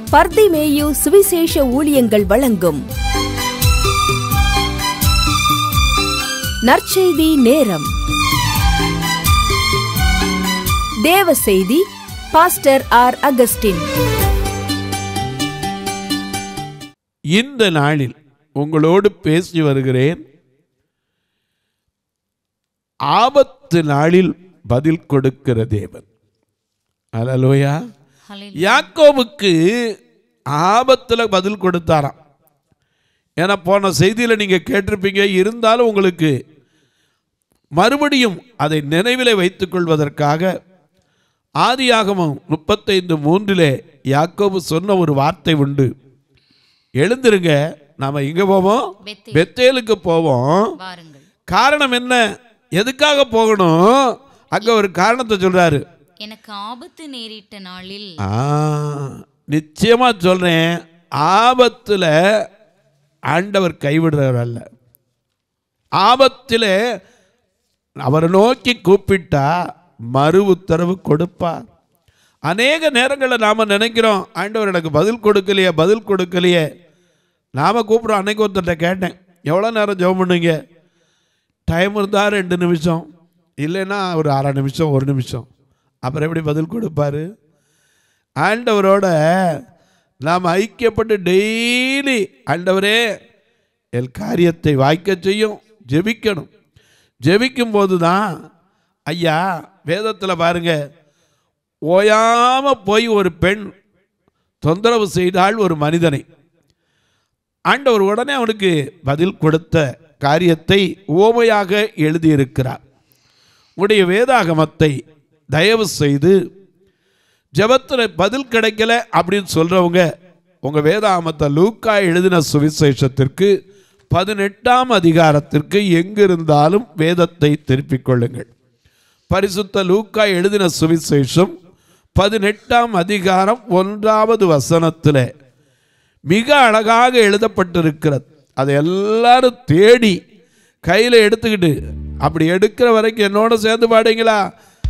பர்திமேயு சுவிசேஷ ஊழியங்கள் வழங்கும் நற்செய்தி நேரம் தேவ செய்தி பாஸ்டர் ஆர் அகஸ்டின் இந்த நாளில் உங்களோடு பேசி வருகிறேன் ஆபத்து நாளில் பதில் கொடுக்கிற தேவன் அலலோயா யாக்கோபுக்கு ஆபத்துல பதில் கொடுத்தாராம் ஏன்னா போன செய்தியில நீங்க கேட்டிருப்பீங்க இருந்தாலும் உங்களுக்கு மறுபடியும் அதை நினைவிலே வைத்துக் கொள்வதற்காக ஆதியாகமம் முப்பத்தைந்து மூன்றிலே யாக்கோபு சொன்ன ஒரு வார்த்தை உண்டு எழுந்திருங்க நாம இங்க போவோம் பெத்தேல். பெத்தேலுக்கு போவோம் வாருங்கள் காரணம் என்ன எதுக்காக போகணும் அங்க ஒரு காரணத்தை சொல்றாரு எனக்கு ஆபத்து நேரிட்ட நாளில் ஆ, நிச்சயமா சொல்றேன் ஆபத்துல ஆண்டவர் கைவிடுறவர் அல்ல ஆபத்தில் அவரை நோக்கி கூப்பிட்டா மறு உத்தரவு கொடுப்பார் அநேக நேரங்களில் நாம் நினைக்கிறோம் ஆண்டவர் எனக்கு பதில் கொடுக்கலையே பதில் கொடுக்கலையே நாம் கூப்பிட்றோம் அன்னைக்கு ஒருத்தர்கிட்ட கேட்டேன் எவ்வளோ நேரம் ஜெபம் பண்ணுங்க டைம் இருந்தால் ரெண்டு நிமிஷம் இல்லைன்னா ஒரு அரை நிமிஷம் ஒரு நிமிஷம் அப்புறம் எப்படி பதில் கொடுப்பாரு ஆண்டவரோட நாம் ஐக்கியப்பட்டு டெய்லி ஆண்டவரே என் காரியத்தை வாய்க்க செய்யும் ஜெபிக்கணும் ஜெபிக்கும் போது தான் ஐயா வேதத்தில் பாருங்க ஓயாம போய் ஒரு பெண் தொந்தரவு செய்தால் ஒரு மனிதனை ஆண்டவர் உடனே அவனுக்கு பதில் கொடுத்த காரியத்தை ஓமையாக எழுதியிருக்கிறார் உடைய வேதாகமத்தை தயவு செய்து ஜெபத்தில் பதில் கிடைக்கல அப்படின்னு சொல்றவங்க உங்க வேதாகமத்தை லூக்கா எழுதின சுவிசேஷத்திற்கு பதினெட்டாம் அதிகாரத்திற்கு எங்கிருந்தாலும் வேதத்தை திருப்பிக் கொள்ளுங்கள் பரிசுத்த லூக்கா எழுதின சுவிசேஷம் பதினெட்டாம் அதிகாரம் ஒன்றாவது வசனத்தில் மிக அழகாக எழுதப்பட்டிருக்கிறது அதை எல்லாரும் தேடி கையில் எடுத்துக்கிட்டு அப்படி எடுக்கிற வரைக்கும் என்னோட சேர்ந்து பாடுங்களா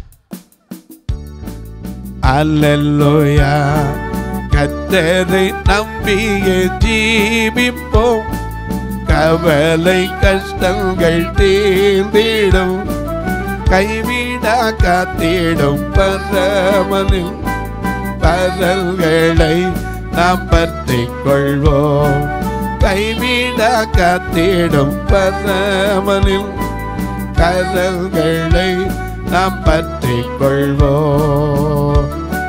அல்லேலூயா கத்தரை நம்பிய ஜீவிப்போம் கவலை கஷ்டங்கள் தீர்ந்திடும் கைவிடா காத்திடும் பரமனில் பரல்களை நாம் பற்றிக் கொள்வோம் கைவிடா காத்திடும் பரமனில் கரல்களை நாம் பற்றிக் கொள்வோம்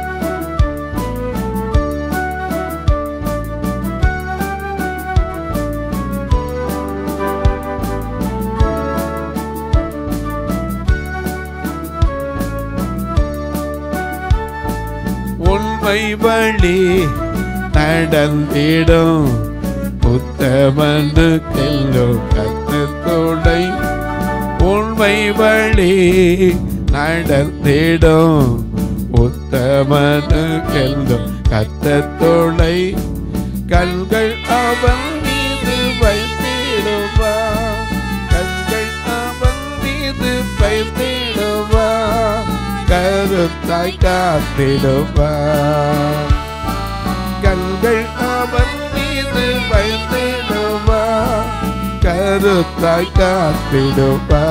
உண்மை வழி நடந்திடும் புத்தமனு செல்லும் கத்தோடை உண்மை வழி நடந்திடும் உத்தமனு செல்லும் கத்தத்தோடை கண்கள் அவன் மீது வைத்திடுவா கண்கள் அவன் மீது வைத்திடுவா கருத்தாய் காத்திடுவா கண்கள் அவன் மீது வைத்திடுவா கருத்தாய் காத்திடுவா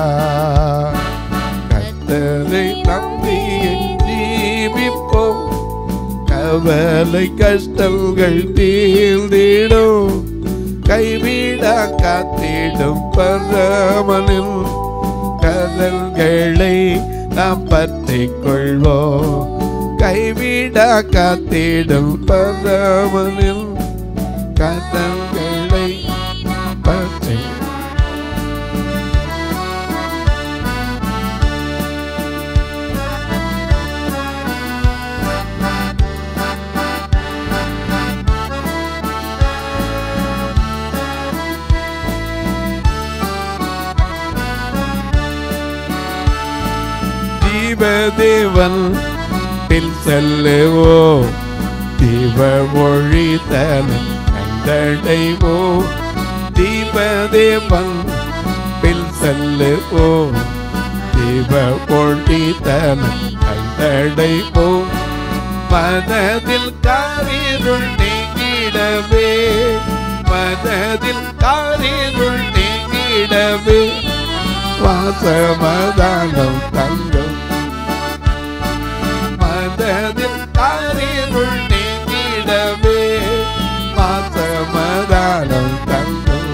கத்தரை நம்பி ஜீவிப்போம் கவலை கஷ்டங்கள் தீர்ந்திடும் கைவிடா காத்திடும் பரமனில் கதல்களை நாம் பற்றிக் கொள்வோம் கைவிடா காத்திடும் பரமனில் கதல்களை பற்றி ஜீவதேவன் பின் செல்லுவோ தீப மொழி தனன் கண்டடைவோ தீபதேவன் பின் செல்லுவோ தீப மொழி தனன் கண்டடைவோ மனதில் காரிருள் நீங்கிடவே மனதில் காரிருள் நீங்கிடவே வாசமதானம் தங்கும் மனதில் காரிருள் நீங்கிடவே வாசமதானம் தங்கும்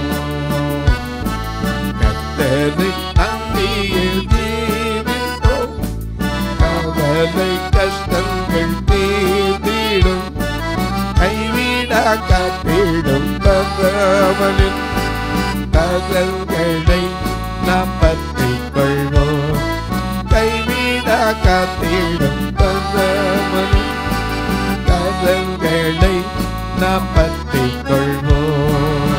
கத்தனை நம்பிய ஜீவித்தோம் கவலை கஷ்டங்கள் தீர்ந்திடும் கைவிடா காத்திடும் பகவனின் கதல்களை நாம் பற்றிக் கொள்வோம் கைவிடா காத்திடும் பகவனின் கதல்களை நாம் பற்றிக் கொள்வோம்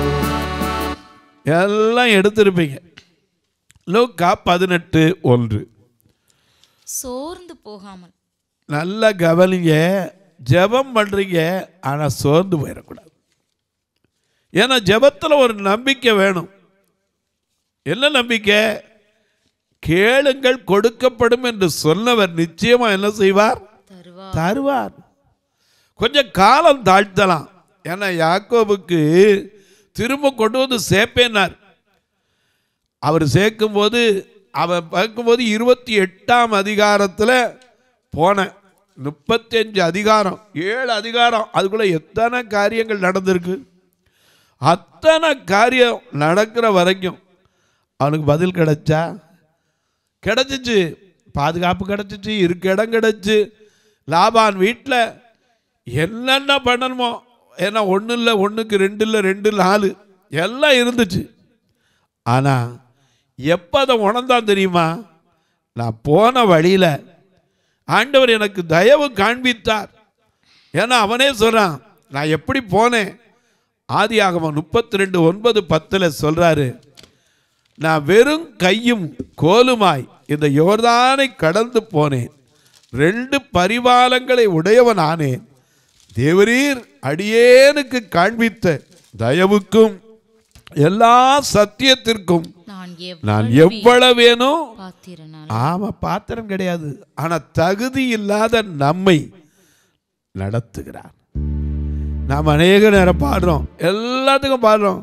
எல்லாம் எடுத்திருப்பீங்க லூக்கா பதினெட்டு ஒன்று சோர்ந்து போகாமல் நல்லா கவனிங்க ஜெபம் பண்றீங்க ஆனால் சோர்ந்து போயிடக்கூடாது ஏன்னா ஜெபத்தில் ஒரு நம்பிக்கை வேணும் என்ன நம்பிக்கை கேளுங்கள் கொடுக்கப்படும் என்று சொன்னவர் நிச்சயமா என்ன செய்வார் தருவா தருவார் கொஞ்சம் காலம் தாழ்த்தலாம் ஏன்னா யாக்கோபுக்கு திரும்ப கொண்டு வந்து சேர்ப்பேனார் அவர் சேர்க்கும்போது அவன் பார்க்கும்போது இருபத்தி எட்டாம் அதிகாரத்தில் போனேன் முப்பத்தஞ்சு அதிகாரம் ஏழு அதிகாரம் அதுக்குள்ளே எத்தனை காரியங்கள் நடந்திருக்கு அத்தனை காரியம் நடக்கிற வரைக்கும் அவனுக்கு பதில் கிடைச்சா கிடைச்சிச்சு பாதுகாப்பு கிடைச்சிச்சு இருக்க இடம் கிடைச்சு லாபான் வீட்டில் என்னென்ன பண்ணணுமோ ஏன்னா ஒன்றும் இல்லை ஒன்றுக்கு ரெண்டு இல்லை ரெண்டு நாலு எல்லாம் இருந்துச்சு ஆனால் எப்போ அதை உணர்ந்தான் தெரியுமா நான் போன வழியில் ஆண்டவர் எனக்கு தயவு காண்பித்தார் ஏன்னா அவனே சொல்கிறான் நான் எப்படி போனேன் ஆதியாகமம் முப்பத்தி ரெண்டு ஒன்பது பத்தில் சொல்கிறாரு நான் வெறும் கையும் கோலுமாய் இந்த யோர்தானை கடந்து போனேன் ரெண்டு பரிவாலங்களை உடையவன் ஆனேன் தேவரீர் அடியேனுக்கு காண்பித்த தயவுக்கும் எல்லா சத்தியத்திற்கும் நான் நான் எவ்வளவு எவ்வளவேனோ பாத்திரனால் ஆமா பாத்திரம் கிடையாது ஆனா தகுதி இல்லாத நம்மை நடத்துகிறார் நாம் அநேக நேரம் பாடுறோம் எல்லாத்துக்கும் பாடுறோம்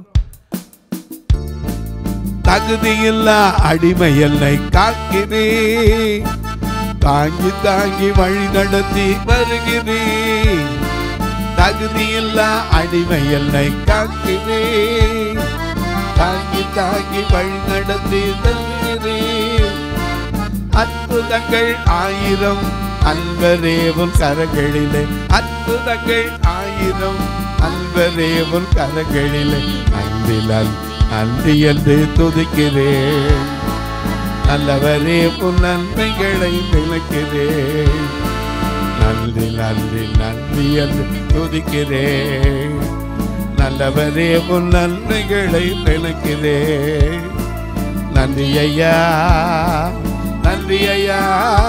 தகுதியில்லா அடிமை எல்லை காக்கிறே தாங்கி தாங்கி வழி நடத்தி வருகிறே தகுதியில்லா அடிமை எல்லை காக்கிறே தாங்கி தாங்கி வழி நடத்தி வருகிறேன் அற்புதங்கள் ஆயிரம் அன்பரேவும் கரங்களிலே அற்புதங்கள் ஆயிரம் அன்பரேவும் கரங்களிலே அன்பில் அன்- நன்றி என்று துதிக்கிறேன் நல்லவரே உன் நன்மைகளை நினைக்கிறேன் நன்றி நன்றி நன்றி என்று துதிக்கிறேன் நல்லவரே உன் நன்மைகளை நினைக்கிறேன் நன்றி ஐயா நன்றி ஐயா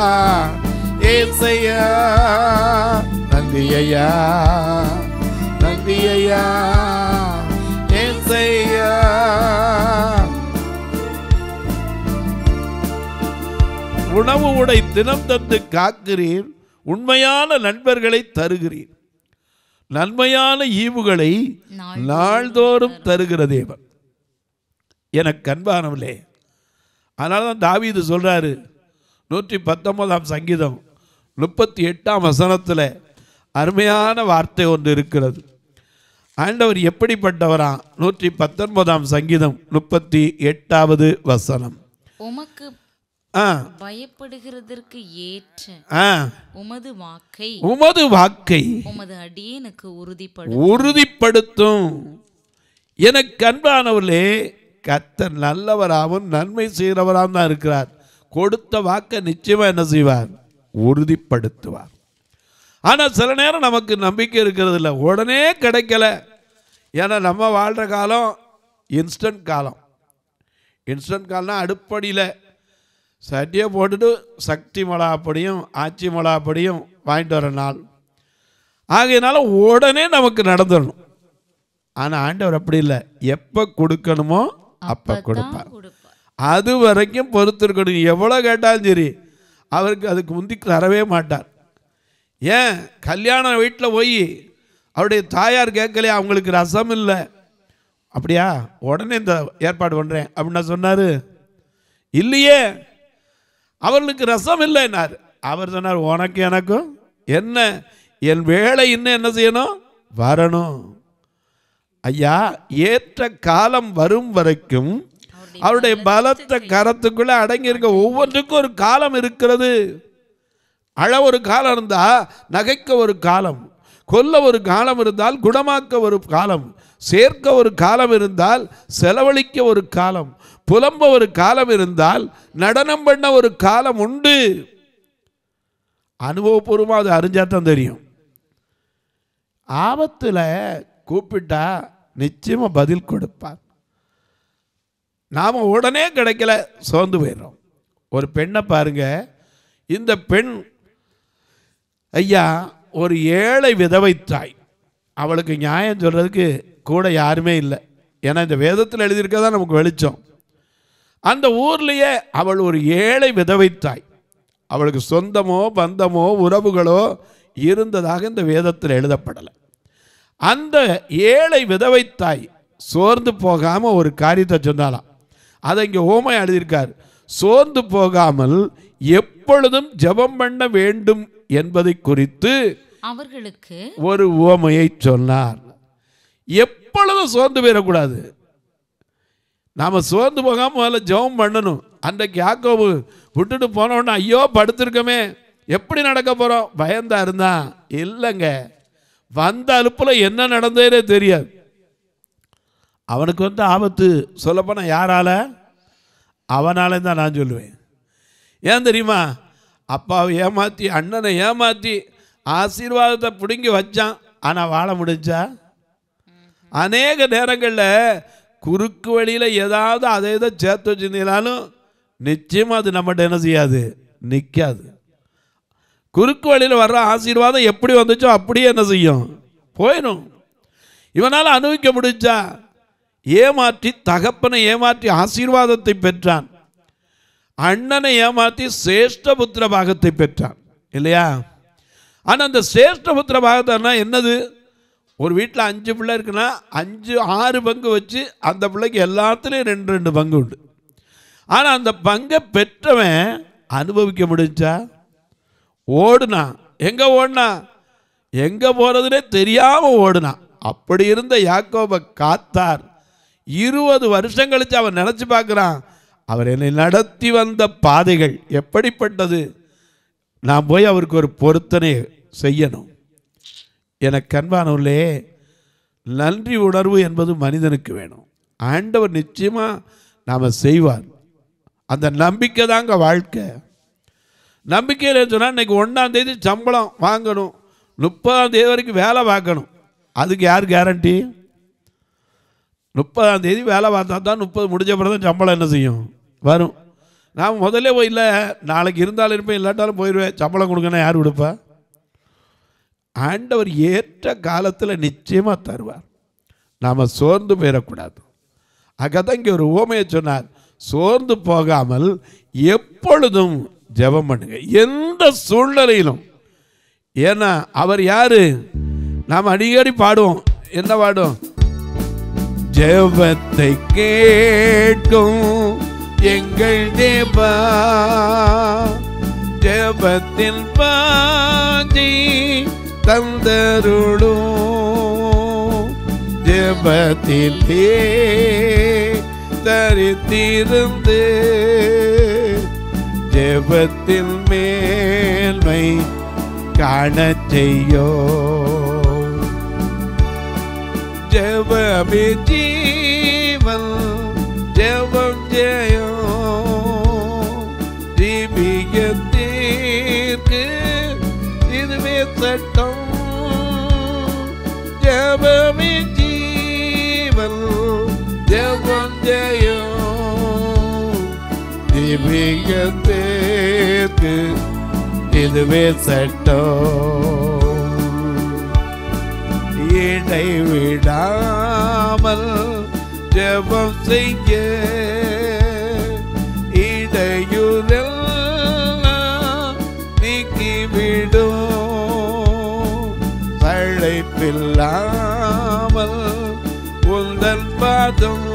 ஏசையா நன்றி ஐயா நன்றி ஐயா ஏசையா உணவு உடை தினம் தந்து காக்கிறீர் உண்மையான நண்பர்களை தருகிறீர் நன்மையான ஈவுகளை நாள்தோறும் தருகிற தேவன் எனக்கு அன்பானவர்களே அதனால தான் தாவீது சொல்றாரு நூற்றி பத்தொன்பதாம் சங்கீதம் முப்பத்தி எட்டாம் வசனத்தில் அருமையான வார்த்தை ஒன்று இருக்கிறது ஆண்டவர் எப்படிப்பட்டவரா நூற்றி பத்தொன்பதாம் சங்கீதம் முப்பத்தி எட்டாவது வசனம் உமக்கு ஆ பயப்படுகிறதற்கு ஏற்ற ஆ உமது வாக்கை உமது வாக்கை உமது அடியேனுக்கு உறுதிப்படும் உறுதிப்படுத்தும் எனக்கு அன்பானவர்களே கர்த்தர் நல்லவராகவும் நன்மை செய்கிறவராகவும் தான் இருக்கிறார் கொடுத்த வாக்கை நிச்சயமா என்ன செய்வார் உறுதிப்படுத்துவார் ஆனால் சில நேரம் நமக்கு நம்பிக்கை இருக்கிறது இல்லை உடனே கிடைக்கல ஏன்னா நம்ம வாழ்கிற காலம் இன்ஸ்டன்ட் காலம் இன்ஸ்டன்ட் காலம்னா அடுப்படியில் சட்டியை போட்டுட்டு சக்தி மிளகாப்படியும் ஆச்சி மிளகாப்படியும் வாங்கிட்டு வர நாள் ஆகையினால உடனே நமக்கு நடந்துடணும் ஆனால் ஆண்டவர் அப்படி இல்லை எப்போ கொடுக்கணுமோ அப்போ கொடுப்பார் கொடுப்பார் அது வரைக்கும் பொறுத்திருக்கணும் எவ்வளோ கேட்டாலும் சரி அவருக்கு அதுக்கு முந்தி தரவே மாட்டார் ஏன் கல்யாண வீட்டில் போய் அவருடைய தாயார் கேட்கலையா அவங்களுக்கு ரசம் இல்லை அப்படியா உடனே இந்த ஏற்பாடு பண்ணுறேன் அப்படின்னா சொன்னார் இல்லையே அவர்களுக்கு ரசம் இல்லைன்னார் அவர் சொன்னார் உனக்கு எனக்கும் என்ன என் வேலை இன்னும் என்ன செய்யணும் வரணும் ஐயா ஏற்ற காலம் வரும் வரைக்கும் அவருடைய பலத்த கரத்துக்குள்ள அடங்கி இருக்க ஒவ்வொன்றுக்கும் ஒரு காலம் இருக்கிறது அழ ஒரு காலம் இருந்தா நகைக்க ஒரு காலம் கொல்ல ஒரு காலம் இருந்தால் குணமாக்க ஒரு காலம் சேர்க்க ஒரு காலம் இருந்தால் செலவழிக்க ஒரு காலம் புலம்ப ஒரு காலம் இருந்தால் நடனம் பண்ண ஒரு காலம் உண்டு அனுபவபூர்வமாக அது அறிஞ்சா தான் தெரியும் ஆபத்தில் கூப்பிட்டா நிச்சயமாக பதில் கொடுப்பார் நாம் உடனே கிடைக்கல சோர்ந்து போயிடுறோம் ஒரு பெண்ணை பாருங்க இந்த பெண் ஐயா ஒரு ஏழை விதவை தாய் அவளுக்கு நியாயம் சொல்கிறதுக்கு கூட யாருமே இல்லை ஏன்னா இந்த வேதத்தில் எழுதியிருக்கதான் நமக்கு வெளிச்சம் அந்த ஊர்லேயே அவள் ஒரு ஏழை விதவை தாய் அவளுக்கு சொந்தமோ பந்தமோ உறவுகளோ இருந்ததாக இந்த வேதத்தில் எழுதப்படலை அந்த ஏழை விதவை தாய் சோர்ந்து போகாமல் ஒரு காரியத்தை சொன்னாலாம் அதை இங்கே ஓமை எழுதியிருக்கார் சோர்ந்து போகாமல் எப்பொழுதும் ஜெபம் பண்ண வேண்டும் என்பதை குறித்து அவர்களுக்கு ஒரு உவமையை சொன்னார் எப்பொழுதும் சோர்ந்து போயிடக்கூடாது நாம் சோர்ந்து போகாம முதல்ல ஜெபம் பண்ணணும் அன்றைக்கு யாக்கோபு விட்டுட்டு போனோன்னா ஐயோ படுத்திருக்கோமே எப்படி நடக்க போகிறோம் பயந்தா இருந்தா இல்லைங்க வந்த அலுப்பில் என்ன நடந்ததுனே தெரியாது அவனுக்கு வந்து ஆபத்து சொல்லப்போனால் யாரால அவனால தான் நான் சொல்லுவேன் ஏன் தெரியுமா அப்பாவை ஏமாற்றி அண்ணனை ஏமாற்றி ஆசீர்வாதத்தை பிடுங்கி வச்சான் ஆனால் வாழ முடிஞ்சா அநேக நேரங்களில் குறுக்கு வழியில் ஏதாவது அதை இதை சேர்த்து வச்சுருந்தீங்கனாலும் நிச்சயமாக அது நம்மகிட்ட என்ன செய்யாது நிற்காது குறுக்கு வழியில் வர்ற ஆசீர்வாதம் எப்படி வந்துச்சோ அப்படியே என்ன செய்யும் போயிடும் இவனால் அனுபவிக்க முடிஞ்சா ஏமாற்றி தகப்பனை ஏமாற்றி ஆசீர்வாதத்தை பெற்றான் அண்ணனை ஏமாற்றி சேஷ்டபுத்திர பாகத்தை பெற்றான் இல்லையா ஆனால் அந்த சேஷ்டபுத்திர பாகத்தைனா என்னது ஒரு வீட்டில் அஞ்சு பிள்ளை இருக்குன்னா அஞ்சு ஆறு பங்கு வச்சு அந்த பிள்ளைக்கு எல்லாத்துலேயும் ரெண்டு ரெண்டு பங்கு உண்டு ஆனால் அந்த பங்கை பெற்றவன் அனுபவிக்க முடிஞ்சா ஓடுனான் எங்கே ஓடினா எங்கே போகிறதுனே தெரியாமல் ஓடுனான் அப்படி இருந்த யாக்கோபை காத்தார் இருபது வருஷம் கழிச்சு அவன் நினச்சி பார்க்குறான் அவர் என்னை நடத்தி வந்த பாதைகள் எப்படிப்பட்டது நான் போய் அவருக்கு ஒரு பொருத்தனை செய்யணும் எனக்கு அன்பானவர்களே நன்றி உணர்வு என்பது மனிதனுக்கு வேணும் ஆண்டவர் நிச்சயமாக நாம் செய்வார் அந்த நம்பிக்கை தாங்க வாழ்க்கை நம்பிக்கையில் சொன்னால் இன்னைக்கு ஒன்றாம் தேதி சம்பளம் வாங்கணும் முப்பதாம் தேதி வரைக்கும் வேலை பார்க்கணும் அதுக்கு யார் கேரண்டி முப்பதாம் தேதி வேலை பார்த்தா தான் முப்பது முடிஞ்ச பிறகு தான் சம்பளம் என்ன செய்யும் வரும் நான் முதல்ல போய் இல்லை நாளைக்கு இருந்தாலும் இருப்பேன் இல்லாட்டாலும் போயிடுவேன் சம்பளம் கொடுக்கணும் யார் கொடுப்பா ஆண்டவர் ஏற்ற காலத்தில் நிச்சயமாக தருவார் நாம் சோர்ந்து போயிடக்கூடாது அங்கதான் இங்கே ஒரு ஓமையை சொன்னார் சோர்ந்து போகாமல் எப்பொழுதும் ஜெபம் பண்ணுங்க எந்த சூழ்நிலையிலும் ஏன்னா அவர் யாரு நாம் அடிக்கடி பாடுவோம் என்ன பாடுவோம் ஜெபத்தை கேட்கும் எங்கள் தேவா ஜெபத்தின் பாதி தந்தருளும் ஜெபத்திலே தரித்திருந்து ஜெபத்தின் மேன்மை காணச் செய்யோ ஜெபமே ஜீவன் ஜெபம் ஜெயம் ஜீவியத்திற்கு இதுவே சட்டம் ஜெபமே ஜீவன் ஜெபம் ஜெயம் ஜீவியத்திற்கு இதுவே சட்டம் இடைவிடாமல் ஜெபம் செய்ய இடையுறல் நீக்கிவிடும் இழைப்பில்லாமல் உந்தன் பாதம்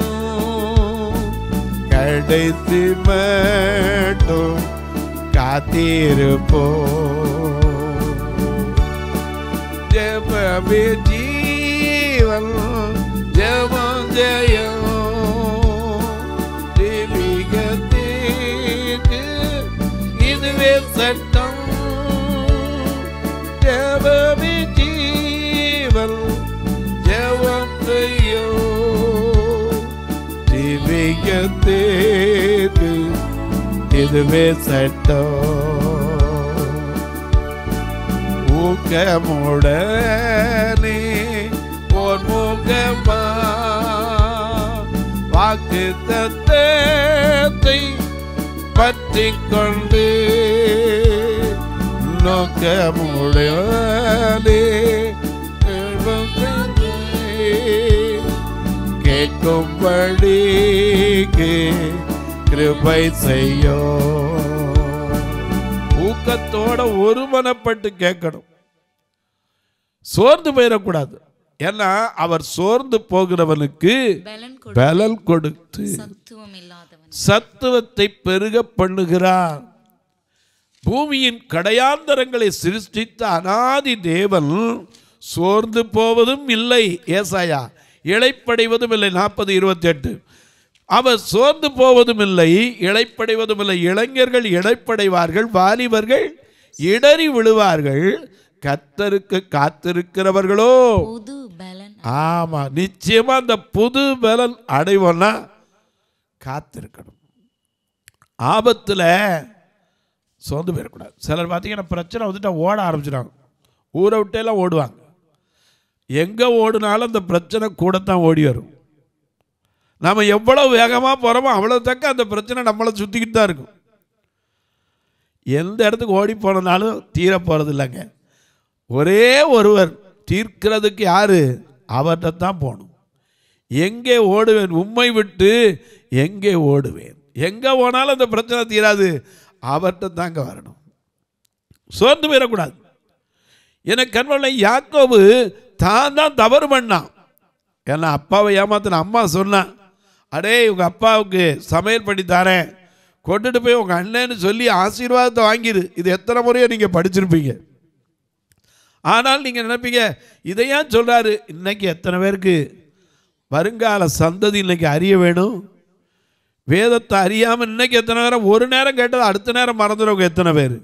கடைசி மட்டும் காத்திருப்போ ஜெபமே ஜீவன் ஜெபம் ஜெயம் தெய்வீகத்தேக்கு இதுவே சட்டம் ஜெபமே ஜீவன் ஜெபம் ஜெயம் தெய்வீகத்தேக்கு இதுவே சட்டம் ஊக்கமுடனே ஓர் மூக்கமா வாக்கு தத்தத்தை பற்றி கொண்டு நோக்கமுடனே கேட்கும்படிக்கு கிருபை செய்யோ ஊக்கத்தோட ஒருமனப்பட்டு கேட்கணும் சோர்ந்து போயிடக்கூடாது ஏன்னா அவர் சோர்ந்து போகிறவனுக்கு பலன் கொடு பலன் கொடுத்து சத்துவம் இல்லாதவன் சத்துவத்தை பெருக பண்ணுகிறார் பூமியின் கடையாந்தரங்களை சிருஷ்டித்த அனாதி தேவன் சோர்ந்து போவதும் இல்லை ஏசாயா இழைப்படைவதும் இல்லை நாற்பது இருபத்தி எட்டு அவர் சோர்ந்து போவதும் இல்லை இழைப்படைவதும் இல்லை இளைஞர்கள் இழைப்படைவார்கள் வாலிபர்கள் இடறி விழுவார்கள் கத்தருக்கு காத்திருக்கிறவர்களோ புது பலன் ஆமா நிச்சயமா அந்த புது பலன் அடைவோம்னா காத்திருக்கணும் ஆபத்தில் சோர்ந்து போயிடக்கூடாது சிலர் பார்த்தீங்கன்னா பிரச்சனை வந்துட்டா ஓட ஆரம்பிச்சிடுவாங்க ஊரை விட்டெல்லாம் ஓடுவாங்க எங்கே ஓடினாலும் அந்த பிரச்சனை கூடத்தான் ஓடி வரும் நாம் எவ்வளோ வேகமாக போகிறோமோ அவ்வளோ தக்க அந்த பிரச்சனை நம்மளை சுற்றிக்கிட்டு தான் இருக்கும் எந்த இடத்துக்கு ஓடி போனனாலும் தீர போகிறது இல்லைங்க ஒரே ஒருவர் தீர்க்கிறதுக்கு யாரு அவர்கிட்ட தான் போகணும் எங்கே ஓடுவேன் உம்மை விட்டு எங்கே ஓடுவேன் எங்கே போனாலும் அந்த பிரச்சனை தீராது அவர்கிட்ட தாங்க வரணும் சோர்ந்து போயிடக்கூடாது எனக்கு கண்வளை யாக்கோபு தான் தான் தவறு பண்ணான் ஏன்னா அப்பாவை ஏமாத்தின அம்மா சொன்னான் அடே உங்கள் அப்பாவுக்கு சமையல் பண்ணி தரேன் கொண்டுட்டு போய் உங்கள் அண்ணன்னு சொல்லி ஆசீர்வாதத்தை வாங்கிடு இது எத்தனை முறையோ நீங்கள் படிச்சிருப்பீங்க ஆனால் நீங்கள் நினைப்பீங்க இதை ஏன் சொல்கிறாரு இன்னைக்கு எத்தனை பேருக்கு வருங்கால சந்ததி இன்னைக்கு அறிய வேணும் வேதத்தை அறியாமல் இன்னைக்கு எத்தனை நேரம் ஒரு நேரம் கேட்டது அடுத்த நேரம் மறந்துடுறவங்க எத்தனை பேர்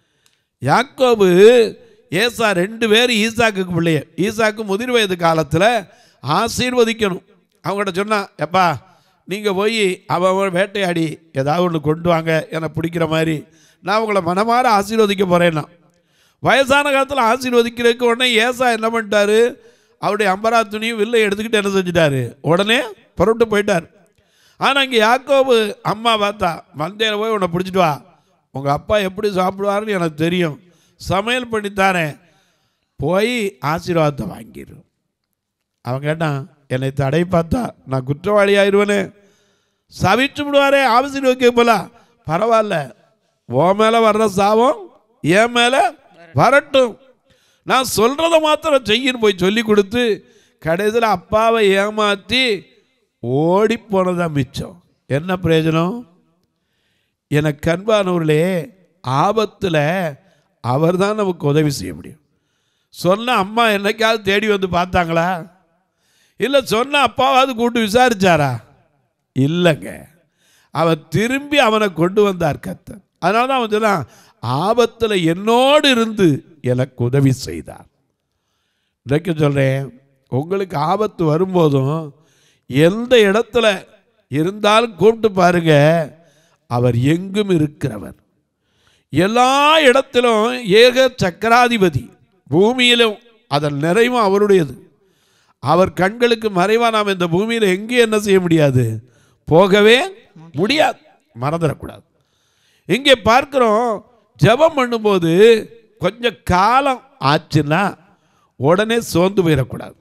யாக்கோபு ஏசா ரெண்டு பேர் ஈசாக்குக்கு பிள்ளைய ஈசாக்கு முதிர் வயது காலத்தில் ஆசீர்வதிக்கணும் அவங்கள்ட்ட சொன்னா எப்பா நீங்கள் போய் அவன் வேட்டையாடி ஏதாவது ஒன்று கொண்டு வாங்க எனக்கு பிடிக்கிற மாதிரி நான் உங்களை மனமாற ஆசீர்வதிக்க போகிறேன்னா வயசான காலத்தில் ஆசீர்வதிக்கிறதுக்கு உடனே ஏசா என்ன பண்ணிட்டாரு அவருடைய அம்பரா துணியும் வில்லை எடுத்துக்கிட்டு என்ன செஞ்சிட்டாரு உடனே புறப்பட்டு போயிட்டார் ஆனால் இங்கே யாக்கோபு அம்மா பார்த்தா மந்தையில் போய் உன்னை பிடிச்சிட்டு வா உங்கள் அப்பா எப்படி சாப்பிடுவாருன்னு எனக்கு தெரியும் சமையல் பண்ணி தரேன் போய் ஆசீர்வாதத்தை வாங்கிடு அவன் கேட்டான் என்னை தடை பார்த்தா நான் குற்றவாளி ஆயிடுவேனே சவிச்சு விடுவாரே ஆசீர்வதிக்க போல பரவாயில்ல ஓ மேலே வர்ற சாபம் என் மேலே வரட்டும் நான் சொல்கிறத மாத்திரம் செய்யன்னு போய் சொல்லி கொடுத்து கடைசியில் அப்பாவை ஏமாற்றி ஓடி போனதான் மிச்சம் என்ன பிரயோஜனம் எனக்கு அன்பானவர்களே ஆபத்தில் அவர் தான் நமக்கு உதவி செய்ய முடியும் சொன்ன அம்மா என்னைக்காவது தேடி வந்து பார்த்தாங்களா இல்லை சொன்ன அப்பாவாவது கூட்டு விசாரிச்சாரா இல்லைங்க அவன் திரும்பி அவனை கொண்டு வந்தார் கத்தர் அதனால தான் அவன் சொன்னான் ஆபத்தில் என்னோடு இருந்து எனக்கு உதவி செய்தார் இன்றைக்கு சொல்கிறேன் உங்களுக்கு ஆபத்து வரும்போதும் எந்த இடத்துல இருந்தாலும் கூப்பிட்டு பாருங்க அவர் எங்கும் இருக்கிறவர் எல்லா இடத்திலும் ஏக சக்கராதிபதி பூமியிலும் அதன் நிறைவும் அவருடையது அவர் கண்களுக்கு மறைவா நாம் இந்த பூமியில் எங்கேயும் என்ன செய்ய முடியாது போகவே முடியாது மறந்துடக்கூடாது இங்கே பார்க்கிறோம் ஜெபம் பண்ணும்போது கொஞ்சம் காலம் ஆச்சுன்னா உடனே சோர்ந்து போயிடக்கூடாது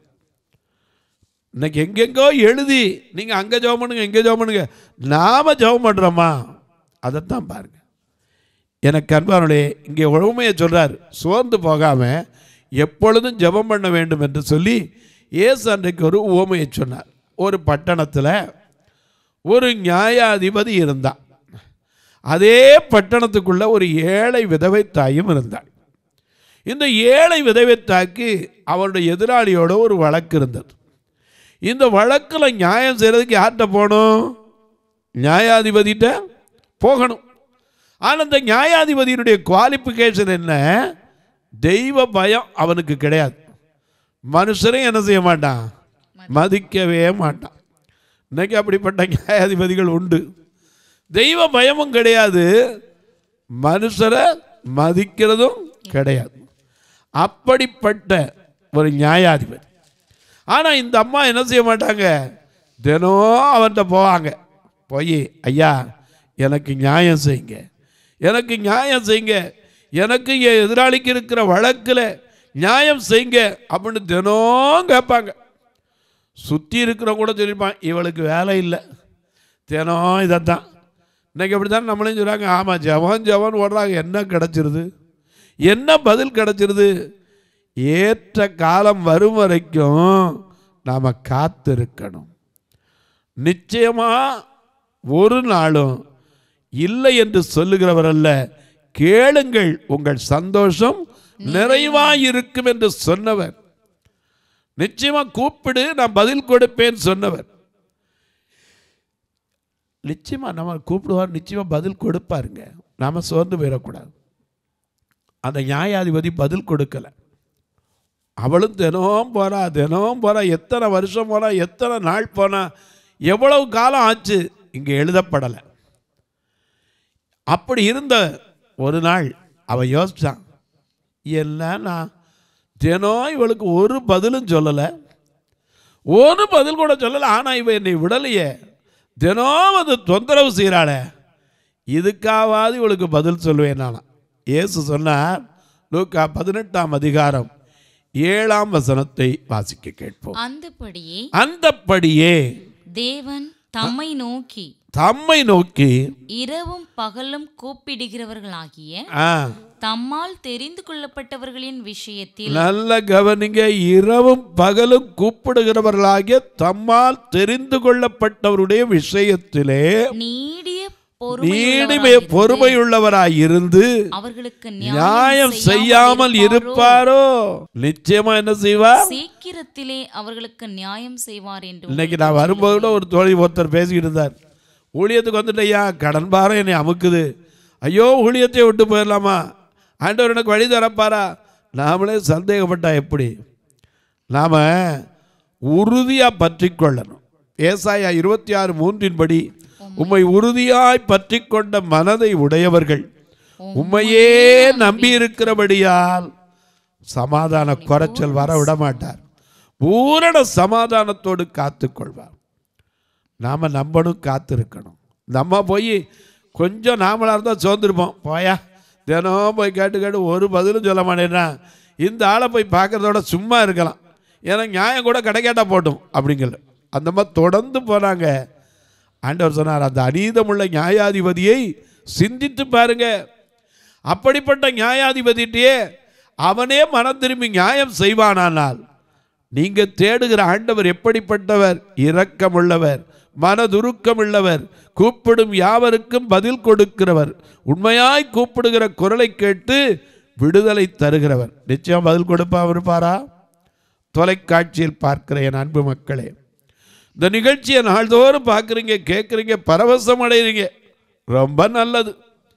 இன்னைக்கு எங்கெங்கோ எழுதி நீங்கள் அங்கே ஜெபம் பண்ணுங்க இங்கே ஜெபம் பண்ணுங்க நாம ஜெபம் பண்ணுறோமா அதைத்தான் பாருங்க எனக்கு அன்பானுடைய இங்கே உண்மையை சொல்கிறார் சோர்ந்து போகாமல் எப்பொழுதும் ஜெபம் பண்ண வேண்டும் என்று சொல்லி இயேசு அன்றைக்கு ஒரு உவமையை சொன்னார் ஒரு பட்டணத்தில் ஒரு நியாயாதிபதி இருந்தான் அதே பட்டணத்துக்குள்ள ஒரு ஏழை விதவை தாயும் இருந்தாள் இந்த ஏழை விதவை தாய்க்கு அவருடைய எதிராளியோட ஒரு வழக்கு இருந்தது இந்த வழக்கில் நியாயம் செய்கிறதுக்கு யார்கிட்ட போகணும் நியாயாதிபதிகிட்ட போகணும் ஆனால் இந்த நியாயாதிபதியினுடைய குவாலிஃபிகேஷன் என்ன தெய்வ பயம் அவனுக்கு கிடையாது மனுஷரையும் என்ன செய்ய மாட்டான் மதிக்கவே மாட்டான் இன்னைக்கு அப்படிப்பட்ட நியாயாதிபதிகள் உண்டு தெய்வ பயமும் கிடையாது மனுஷரை மதிக்கிறதும் கிடையாது அப்படிப்பட்ட ஒரு நியாயாதிபதி ஆனால் இந்த அம்மா என்ன செய்ய மாட்டாங்க தினம் அவன்கிட்ட போவாங்க போய் ஐயா எனக்கு நியாயம் செய்யுங்க எனக்கு நியாயம் செய்யுங்க எனக்கு என் எதிராளிக்கு இருக்கிற வழக்கில் நியாயம் செய்யுங்க அப்படின்னு தினம் கேட்பாங்க சுற்றி இருக்கிறவங்க கூட சொல்லியிருப்பான் இவளுக்கு வேலை இல்லை தினம் இதைத்தான் இன்னைக்கு அப்படி தான் நம்மளையும் சொல்கிறாங்க ஆமாம் ஜவன் ஜவன் ஓடுறாங்க என்ன கிடச்சிருது என்ன பதில் கிடச்சிருது ஏற்ற காலம் வரும் வரைக்கும் நாம் காத்திருக்கணும் நிச்சயமாக ஒரு நாளும் இல்லை என்று சொல்லுகிறவர் அல்ல கேளுங்கள் உங்கள் சந்தோஷம் நிறைவாயிருக்கும் என்று சொன்னவர் நிச்சயமா கூப்பிடு நான் பதில் கொடுப்பேன் சொன்னவர் நிச்சயமா நம்ம கூப்பிடுவார் நிச்சயமா பதில் கொடுப்பாருங்க நாம சோர்ந்து போயிடக்கூடாது அந்த நியாயாதிபதி பதில் கொடுக்கல அவளும் தினம் போறா தினம் போறா எத்தனை வருஷம் போனா எத்தனை நாள் போனா எவ்வளவு காலம் ஆச்சு இங்கே எழுதப்படலை அப்படி இருந்த ஒரு நாள் அவன் யோசிச்சான் எல்லாம் நான் தினம் இவளுக்கு ஒரு பதிலும் சொல்லலை ஒரு பதில் கூட சொல்லலை ஆனால் இவன் என்னை விடலையே தினம் அது தொந்தரவு செய்கிறாளே இதுக்காவது இவளுக்கு பதில் சொல்லுவேன் நான் இயேசு சொன்னார் லூக்கா பதினெட்டாம் அதிகாரம் ஏழாம் வசனத்தை வாசிக்க கேட்போம் அந்தபடியே அந்தப்படியே தேவன் தம்மை நோக்கி தம்மை நோக்கி இரவும் பகலும் கூப்பிடுகிறவர்களாகிய ஆ தம்மால் தெரிந்து கொள்ளப்பட்டவர்களின் விஷயத்தில் நல்ல கவனிங்க இரவும் பகலும் கூப்பிடுகிறவர்களாகிய தம்மால் தெரிந்து கொள்ளப்பட்டவருடைய விஷயத்திலே நீடிய நீடிமே பொறுமையுள்ளவராயிருந்து பொறுமையுள்ளவராய் இருந்து அவர்களுக்கு நியாயம் செய்யாமல் இருப்பாரோ நிச்சயமா என்ன செய்வார் சீக்கிரத்திலே அவர்களுக்கு நியாயம் செய்வார் என்று இன்னைக்கு நான் வரும்போது கூட ஒரு தோழி ஒருத்தர் பேசிக்கிட்டு இருந்தார் ஊழியத்துக்கு வந்துட்டு ஐயா கடன் பாரம் என்னை அமுக்குது ஐயோ ஊழியத்தை விட்டு போயிடலாமா ஆண்டவர் எனக்கு வழி தரப்பாரா நாமளே சந்தேகப்பட்டா எப்படி நாம் உறுதியாக பற்றி கொள்ளணும் ஏசாயா இருபத்தி ஆறு மூன்றின்படி உம்மை உறுதியாய் பற்றி கொண்ட மனதை உடையவர்கள் உம்மையே நம்பி இருக்கிறபடியால் சமாதான குறைச்சல் வர விட மாட்டார் பூரண சமாதானத்தோடு காத்துக்கொள்வார் நாம் நம்பணும் காத்திருக்கணும் நம்ம போய் கொஞ்சம் நாமளாக இருந்தால் சோர்ந்துருப்போம் போயா தினம் போய் கேட்டு கேட்டு ஒரு பதிலும் சொல்ல மாட்டேன்னா இந்த ஆளை போய் பார்க்கறதோட சும்மா இருக்கலாம் ஏன்னா நியாயம் கூட கிடைக்காட்டா போட்டும் அப்படிங்கல அந்த மாதிரி தொடர்ந்து போனாங்க ஆண்டவர் சொன்னார் அந்த அநீதமுள்ள நியாயாதிபதியை சிந்தித்து பாருங்க அப்படிப்பட்ட நியாயாதிபதிட்டே அவனே மனம் திரும்பி நியாயம் செய்வானானால் நீங்க தேடுகிற ஆண்டவர் எப்படிப்பட்டவர் இரக்கமுள்ளவர் மனதுருக்கமுள்ளவர் கூப்பிடும் யாவருக்கும் பதில் கொடுக்கிறவர் உண்மையாய் கூப்பிடுகிற குரலை கேட்டு விடுதலை தருகிறவர் நிச்சயம் பதில் கொடுப்பா இருப்பாரா தொலைக்காட்சியில் பார்க்கிற என் அன்பு மக்களே இந்த நிகழ்ச்சியை நாள்தோறும் பார்க்குறீங்க கேட்குறீங்க பரவசம் அடைகிறீங்க ரொம்ப நல்லது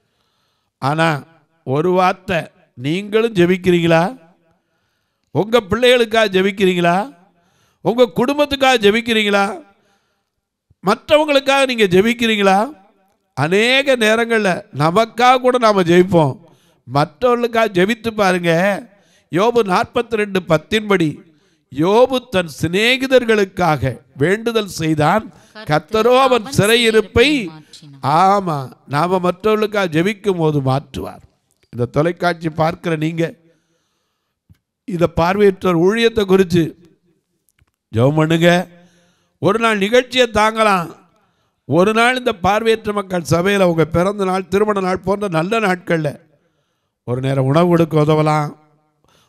ஆனால் ஒரு வார்த்தை நீங்களும் ஜெபிக்கிறீங்களா உங்கள் பிள்ளைகளுக்காக ஜெபிக்கிறீங்களா உங்கள் குடும்பத்துக்காக ஜெபிக்கிறீங்களா மற்றவங்களுக்காக நீங்கள் ஜெபிக்கிறீங்களா அநேக நேரங்களில் நமக்காக கூட நாம் ஜெபிப்போம் மற்றவர்களுக்காக ஜெபித்து பாருங்க யோபு நாற்பத்தி ரெண்டு பத்தின்படி யோபு தன் சிநேகிதர்களுக்காக வேண்டுதல் செய்தான் கத்தரோ அவன் சிறையிருப்பை மாற்றினார். ஆமா நாம மற்றவர்களுக்காக ஜெபிக்கும் போது மாற்றுவார் இந்த தொலைக்காட்சி பார்க்கிற நீங்க இதை பார்வையற்றோர் ஊழியத்தை குறித்து ஜெபம் பண்ணுங்க ஒரு நாள் நிகழ்ச்சியை தாங்கலாம் ஒரு நாள் இந்த பார்வையற்ற மக்கள் சபையில் உங்க பிறந்த நாள் திருமண நாள் போன்ற நல்ல நாட்களில் ஒரு நேரம் உணவு கொடுக்க உதவலாம்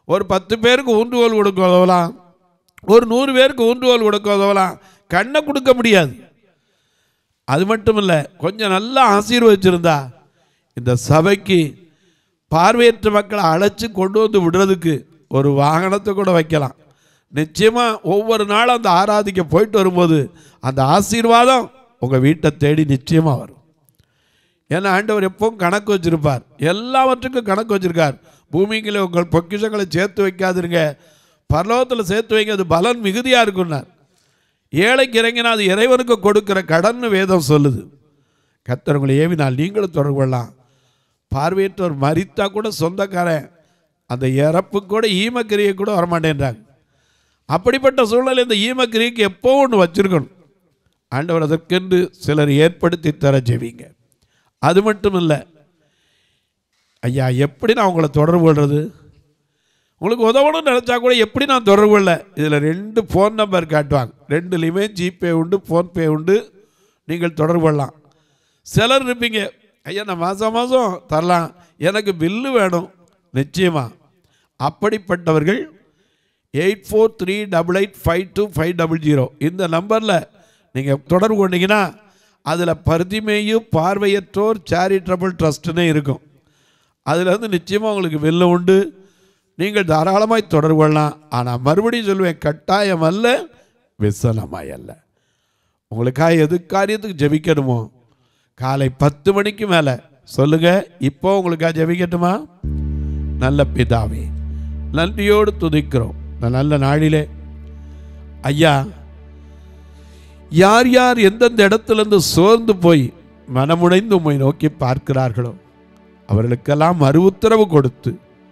ஒரு பத்து பேருக்கு ஊன்றுகோல் கொடுக்க உதவலாம் ஒரு நூறு பேருக்கு ஊன்றுகோல் கொடுக்க உதவலாம் கண்ணை கொடுக்க முடியாது அது மட்டும் இல்லை கொஞ்சம் நல்லா ஆசீர்வதிச்சிருந்தா இந்த சபைக்கு பார்வையற்ற மக்களை அழைச்சி கொண்டு வந்து விடுறதுக்கு ஒரு வாகனத்தை கூட வைக்கலாம் நிச்சயமாக ஒவ்வொரு நாளும் அந்த ஆராதிக்க போயிட்டு வரும்போது அந்த ஆசீர்வாதம் உங்கள் வீட்டை தேடி நிச்சயமாக வரும் ஏன்னா ஆண்டவர் எப்பவும் கணக்கு வச்சிருப்பார் எல்லாவற்றுக்கும் கணக்கு வச்சிருக்கார் பூமிகளை உங்கள் பொக்கிஷங்களை சேர்த்து வைக்காதிருங்க பரலோகத்தில் சேர்த்து வைங்க அது பலன் மிகுதியாக இருக்குன்னார் ஏழைக்கு இறங்கினா அது இறைவனுக்கு கொடுக்கிற கடன் வேதம் சொல்லுது கர்த்தர் உங்களை ஏவினால் நீங்களும் தொடர்பு கொள்ளலாம் பார்வையற்றவர் மறித்தா கூட சொந்தக்காரன் அந்த இறப்பு கூட ஈமக்கிரியை கூட வரமாட்டேன்றாங்க அப்படிப்பட்ட சூழ்நிலை இந்த ஈமக்கிரிக்கு எப்போ ஒன்று வச்சிருக்கணும் ஆண்டவர் அதற்கென்று சிலர் ஏற்படுத்தி தர ஜெபிங்க அது மட்டும் இல்லை ஐயா எப்படி நான் உங்களை தொடர்பு கொள்வது உங்களுக்கு உதவணும்னு நினச்சா கூட எப்படி நான் தொடர்பு கொள்ள இதில் ரெண்டு ஃபோன் நம்பர் காட்டுவாங்க ரெண்டுலேயுமே ஜிபே உண்டு ஃபோன்பே உண்டு நீங்கள் தொடர்பு கொள்ளலாம் சிலர் இருப்பீங்க ஐயா நான் மாதம் மாதம் தரலாம் எனக்கு பில்லு வேணும் நிச்சயமா அப்படிப்பட்டவர்கள் eight four three double eight five two five double zero இந்த நம்பரில் நீங்கள் தொடர்பு கொண்டீங்கன்னா அதில் பருத்திமேயு பார்வையற்றோர் சேரிட்டபிள் ட்ரஸ்ட்டுன்னே இருக்கும் அதில் வந்து நிச்சயமாக உங்களுக்கு வெல்ல உண்டு நீங்கள் தாராளமாய் தொடர்பு கொள்ளலாம் ஆனால் மறுபடியும் சொல்லுவேன் கட்டாயம் அல்ல விசலமாய் அல்ல உங்களுக்காக எது காரியத்துக்கு ஜெபிக்கணுமோ காலை பத்து மணிக்கு மேலே சொல்லுங்க இப்போ உங்களுக்காக ஜெபிக்கட்டுமா நல்ல பிதாவே நன்றியோடு துதிக்கிறோம் இந்த நல்ல நாளிலே ஐயா யார் யார் எந்தெந்த இடத்துலேருந்து சோர்ந்து போய் மனமுடைந்து உம்மை நோக்கி பார்க்கிறார்களோ அவர்களுக்கெல்லாம் மறு உத்தரவு கொடுத்து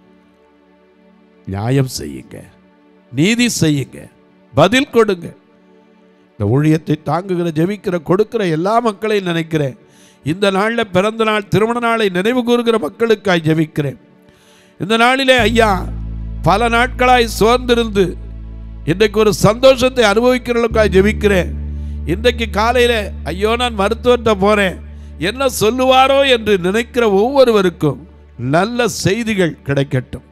நியாயம் செய்யுங்க நீதி செய்யுங்க பதில் கொடுங்க இந்த ஊழியத்தை தாங்குகிற ஜெபிக்கிற கொடுக்கிற எல்லா மக்களையும் நினைக்கிறேன் இந்த நாளில் பிறந்த நாள் திருமண நாளை நினைவு கூறுகிற மக்களுக்காய் ஜெபிக்கிறேன் இந்த நாளிலே ஐயா பல நாட்களாய் சோர்ந்திருந்து இன்றைக்கு ஒரு சந்தோஷத்தை அனுபவிக்கிறவர்களுக்காய் ஜெபிக்கிறேன் இன்றைக்கு காலையில் ஐயோ நான் மருத்துவர்கிட்ட போகிறேன் என்ன சொல்லுவாரோ என்று நினைக்கிற ஒவ்வொருவருக்கும் நல்ல செய்திகள் கிடைக்கட்டும்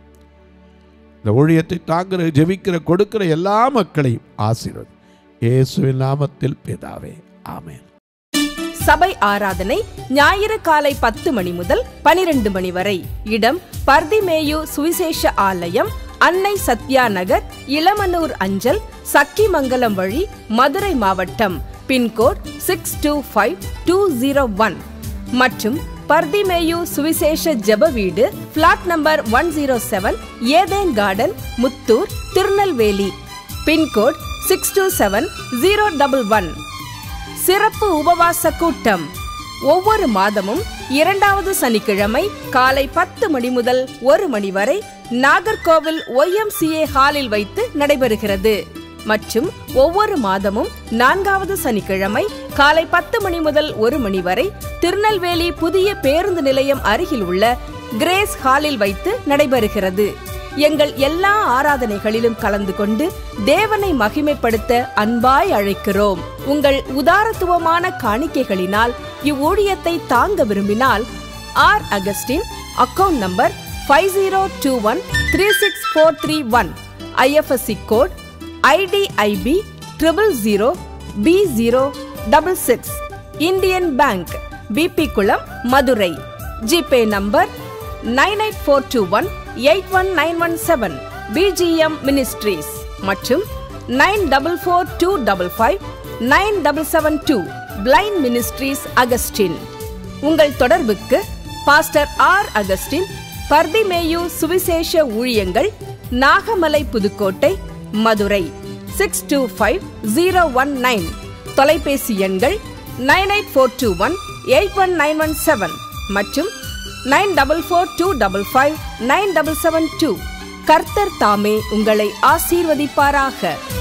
இந்த ஊழியத்தை தாங்குகிற ஜெபிக்கிற கொடுக்கிற எல்லா மக்களையும் ஆசீர்வதி இயேசுவின் நாமத்தில் பிதாவே ஆமென் சபை ஆராதனை ஞாயிறு காலை பத்து மணி முதல் பனிரெண்டு மணி வரை இடம் பர்திமேயு சுவிசேஷ ஆலயம் அன்னை சத்யா நகர் இளமனூர் அஞ்சல் சக்கிமங்கலம் வழி மதுரை மாவட்டம் pin code six two five two zero one மற்றும் பர்திமேயு சுவிசேஷ ஜெப வீடு plot number one zero seven Eden garden Muthur Tirunelveli pin code six two seven zero double one சிறப்பு உபவாச கூட்டம் ஒவ்வொரு மாதமும் இரண்டாவது சனிக்கிழமை காலை பத்து மணி முதல் ஒரு மணி வரை நாகர்கோவில் ஒய்எம்சிஏ ஹாலில் வைத்து நடைபெறுகிறது மற்றும் ஒவ்வொரு மாதமும் நான்காவது சனிக்கிழமை காலை பத்து மணி முதல் ஒரு மணி வரை திருநெல்வேலி புதிய பேருந்து நிலையம் அருகில் உள்ள கிரேஸ் ஹாலில் வைத்து நடைபெறுகிறது எங்கள் எல்லா ஆராதனைகளிலும் கலந்து கொண்டு தேவனை மகிமைப்படுத்த அன்பாய் அழைக்கிறோம் உங்கள் உதாரத்துவமான காணிக்கைகளினால் இவ்வூழியத்தை தாங்க விரும்பினால் R Augustine account number five zero two one three six four three one IFSC code IDIB triple zero B zero double six Indian bank BB Kulam Madurai GPay number nine eight four two one eight one nine one seven BGM ministries மற்றும் nine double four two double five nine double seven two blind ministries Augustine உங்கள் தொடர்புக்கு pastor R Augustine Bartimaeus சுவிசேஷ ஊழியங்கள் Nagamalai Pudukkottai Madurai six two five zero one nine தொலைபேசி எண்கள் nine eight four two one eight one nine one seven மற்றும் nine double four two double five nine double seven two கர்த்தர் தாமே உங்களை ஆசீர்வதிப்பாராக